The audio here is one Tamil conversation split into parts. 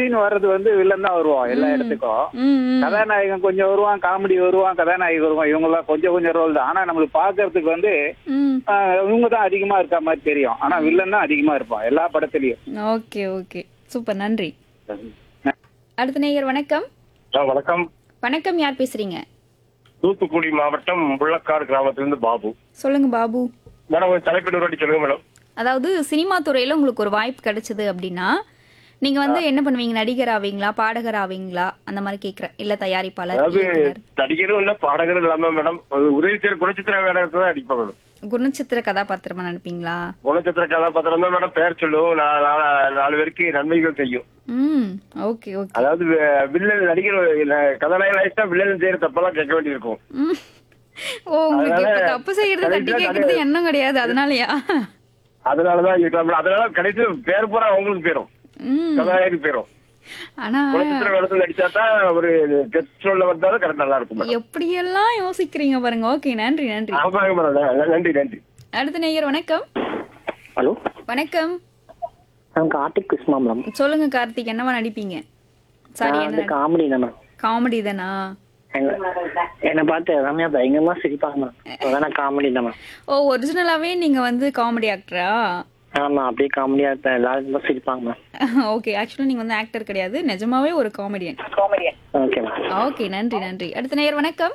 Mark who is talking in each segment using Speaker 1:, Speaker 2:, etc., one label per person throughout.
Speaker 1: சீன் வர்றது வந்து வில்லன் தான் வருவான் எல்லா இடத்துக்கும்
Speaker 2: ம், ம்.
Speaker 1: கதாநாயகன் கொஞ்சம் வருவான் காமெடி வருவான் கதாநாயகி வருவான் இவங்க எல்லாம் கொஞ்சம் கொஞ்சம் ரோல் தான் ஆனா நம்மளுக்கு பாக்குறதுக்கு வந்து
Speaker 2: ம்.
Speaker 1: ஆஹ், இவங்க தான் அதிகமா இருக்க மாதிரி தெரியும் ஆனா வில்லன் தான் அதிகமா இருப்பான் எல்லா படத்துலயும்
Speaker 2: ஓகே ஓகே சூப்பர் நன்றி அடுத்த நேயர் வணக்கம்
Speaker 3: வணக்கம்
Speaker 2: வணக்கம் யார் பேசுறீங்க
Speaker 3: தூத்துக்குடி மாவட்டம் முள்ளக்காடு கிராமத்திலிருந்து பாபு
Speaker 2: சொல்லுங்க பாபு
Speaker 3: மேடம் ஒரு தலைப்பு ஒரு வாட்டி சொல்லுங்க மேடம்
Speaker 2: அதாவது சினிமா துறையில உங்களுக்கு ஒரு வாய்ப்பு கிடைச்சது அப்படின்னா நீங்க வந்து என்ன பண்ணுவீங்க நடிகர் ஆவீங்களா பாடகர் ஆவீங்களா அந்த மாதிரி கேக்குறேன் இல்ல தயாரிப்பாளர்
Speaker 3: அதாவது
Speaker 2: இயக்குனர்,
Speaker 3: நடிகரும் இல்ல பாடகரும் இல்லாம மேடம் ஒரு உதவி செய்யற குணச்சித்திர வேடத்தை தான் அடிப்பேன் மேடம்
Speaker 2: குணச்சித்திர கதாபாத்திரமா நினைப்பீங்களா
Speaker 3: குணச்சித்திர கதாபாத்திரம் தான் மேடம் பேர் சொல்லும் நா- நா- நாலு பேருக்கு நன்மைகள் செய்யும்
Speaker 2: ம் ஓகே ஓகே
Speaker 3: அதாவது வி- வில்லன் நடிகர் இல்ல, கதாநாயகன் ஆயிடுச்சா வில்லன் செய்யற தப்பெல்லாம் கேட்க வேண்டியிருக்கும்
Speaker 2: ம். ஓ உங்களுக்கு இப்ப
Speaker 3: அதனால
Speaker 2: தப்பு செய்யறது தட்டி
Speaker 3: கடைசியா
Speaker 2: கேக்குறது எண்ணம் கிடையாது அதனாலயா
Speaker 3: அதனாலதான் இருக்கலாம் மேடம். அதனால கடைசி பேர் பூரா அவங்களுக்கு பேரும்
Speaker 2: ம்
Speaker 3: கதாநாயகனுக்கு பேரும்
Speaker 2: ஆனா
Speaker 3: குணச்சித்திர வேடத்தில் நடிச்சா தான் ஒரு கெஸ்ட் ரோல்ல வந்தாலும் கரெக்ட் நல்லா இருக்கும் மேடம்
Speaker 2: எப்படியெல்லாம் யோசிக்கிறீங்க பாருங்க ஓகே நன்றி நன்றி
Speaker 3: ஆமாங்க மேடம் நன்றி நன்றி
Speaker 2: அடுத்த நேயர் வணக்கம்
Speaker 4: ஹலோ
Speaker 2: வணக்கம்
Speaker 4: நான் கார்த்திக் கிருஷ்ணா மேடம்
Speaker 2: சொல்லுங்க கார்த்திக் என்னவா நடிப்பீங்க சாரி
Speaker 4: நான் வந்து
Speaker 2: என்ன
Speaker 4: காமெடி தான் மேம்
Speaker 2: காமெடி தானா
Speaker 4: என்னை பார்த்து ரம்யா பயங்கரமா சிரிப்பாங்க மேம் அதான் நான் காமெடி தான் மேம்
Speaker 2: ஓ ஒரிஜினலாவே நீங்க வந்து காமெடி ஆக்டரா
Speaker 4: ஆமா அப்படியே காமெடியா இருப்பேன் எல்லாரும் தான் சிரிப்பாங்க மேம்
Speaker 2: ஓகே ஆக்சுவலி நீங்க வந்து ஆக்டர் கிடையாது நிஜமாவே ஒரு காமெடியன்
Speaker 4: ஓகே மேம்
Speaker 2: ஓகே நன்றி நன்றி அடுத்த நேயர் வணக்கம்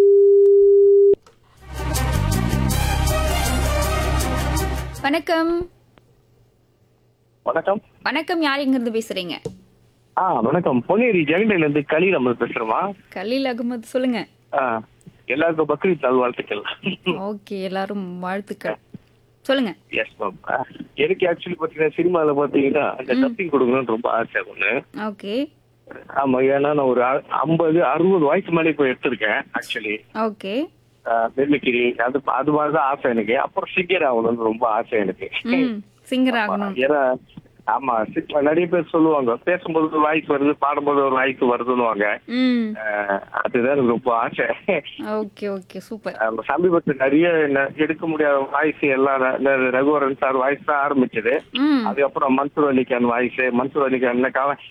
Speaker 2: வணக்கம்
Speaker 3: வணக்கம்
Speaker 2: வணக்கம் யார் எங்க இருந்து பேசுறீங்க
Speaker 3: ஆ வணக்கம் பொன்னேரி ஜெகண்டைல இருந்து கலீல் அமர் பேசுறோமா
Speaker 2: கலீல் அகமது சொல்லுங்க
Speaker 3: ஆ, எல்லாருக்கும் பக்ரீத் நல்வாழ்த்துக்கள்
Speaker 2: ஓகே எல்லாரும் வாழ்த்துக்கள் சொல்லுங்க
Speaker 3: எஸ் மேம் எனக்கு ஆக்சுவலி பாத்தீங்கன்னா சினிமால பாத்தீங்கன்னா அந்த டப்பிங் கொடுக்கணும்னு ரொம்ப ஆசை ஒண்ணு
Speaker 2: ஓகே
Speaker 3: ஆமா ஏன்னா நான் ஒரு அ- ஐம்பது அறுபது வயசு மேலே இப்போ எடுத்திருக்கேன் ஆக்சுவலி
Speaker 2: ஓகே
Speaker 3: நெல்லிக்கிரி அது அது மாதிரிதான் ஆசை எனக்கு அப்புறம் சிங்கர் ஆகணும்னு ரொம்ப ஆசை எனக்கு
Speaker 2: ம் சிங்கர் ஆகணும்
Speaker 3: ஏன்னா ஆமா சி- நிறைய பேர் சொல்லுவாங்க பேசும்போது ஒரு வாய்ஸ் வருது பாடும்போது ஒரு வாய்ஸ் வருதுன்னுவாங்க
Speaker 2: ம்
Speaker 3: அஹ், அதுதான் எனக்கு ரொம்ப ஆசை
Speaker 2: ஓகே ஓகே சூப்பர்
Speaker 3: ஆமா, சமீபத்துல நிறைய ந- எடுக்க முடியாத வாய்ஸ் எல்லாம் ர- ர- ரகுவரன் சார் வாய்ஸ் தான் ஆரம்பிச்சது
Speaker 2: ம்
Speaker 3: அதுக்கப்புறம் மன்சூர் அலிகான் வாய்ஸ் மன்சூர் அலிகான்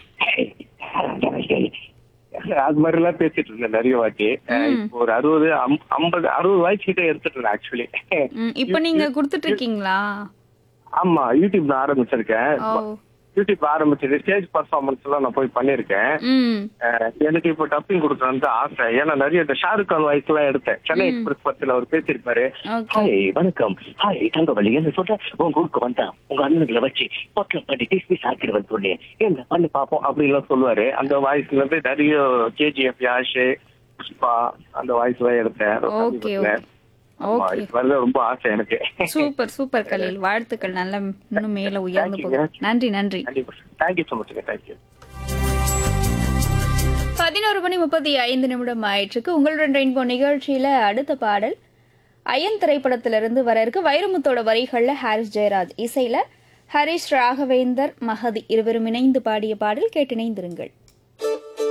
Speaker 3: அது மாதிரி எல்லாம் பேசிட்டு இருந்தேன் நிறைய வாட்டி அஹ், இப்போ ஒரு அறுபது அம்- ஐம்பது அறுபது வாய்ஸ் கிட்ட எடுத்துட்டு இருந்தேன் ஆக்சுவலி
Speaker 2: ம் இப்போ நீங்க கொடுத்துட்டு இருக்கீங்களா
Speaker 3: ஆமா யூடியூப் நான் ஆரம்பிச்சிருக்கேன்
Speaker 2: ஓ
Speaker 3: யூடியூப் ஆரம்பிச்சது ஸ்டேஜ் பர்ஃபார்மன்ஸ் எல்லாம் நான் போய் பண்ணிருக்கேன்
Speaker 2: ம்
Speaker 3: அஹ் எனக்கு இப்போ டப்பிங் கொடுக்கணும்னு ஆசை ஏன்னா நிறைய இந்த ஷாருக் கான் வாய்ஸ் எல்லாம் எடுத்தேன் சென்னை எக்ஸ்பிரஸ் பத்துல அவர் பேசியிருப்பாரு
Speaker 2: ஓகே
Speaker 4: ஹாய் வணக்கம் ஹாய் தங்கவள்ளி என்ன சொல்ற உங்க ஊருக்கு வந்தான் உங்க அண்ணனுங்களை வச்சு பக்கம் பண்ணி டிஸ்மி சாக்கிடுவேன் சொன்னேன்
Speaker 3: என்ன பண்ணி பார்ப்போம் அப்படி எல்லாம் சொல்லுவாரு அந்த வாய்ஸ்ல இருந்து நிறைய கேஜிஎஃப் யாஷ் புஷ்பா அந்த வாய்ஸ் எல்லாம் எடுத்தேன்
Speaker 2: ஓகே
Speaker 3: சமீபத்துல.
Speaker 2: ஓகே
Speaker 3: ஆமா,
Speaker 2: ஓகே
Speaker 3: இது வரல ரொம்ப ஆசை எனக்கு
Speaker 2: சூப்பர் சூப்பர் கலீல் வாழ்த்துக்கள் நல்ல இன்னும் மேல உயர்ந்து
Speaker 3: Thank you.
Speaker 2: போகும் நன்றி நன்றி
Speaker 3: கண்டிப்பா தேங்க்யூ ஸோ மச் தேங்க்யூ
Speaker 2: பதினோரு மணி முப்பத்தி ஐந்து நிமிடம் ஆயிற்றுக்கு உங்களுடன் ரெயின்போ நிகழ்ச்சியில அடுத்த பாடல் அயன் திரைப்படத்திலிருந்து வர இருக்கு வைரமுத்தோட வரிகள்ல ஹாரிஸ் ஜெயராஜ் இசையில ஹரிஷ் ராகவேந்தர் மஹதி இருவரும் இணைந்து பாடிய பாடல் கேட்டிணைந்திருங்கள்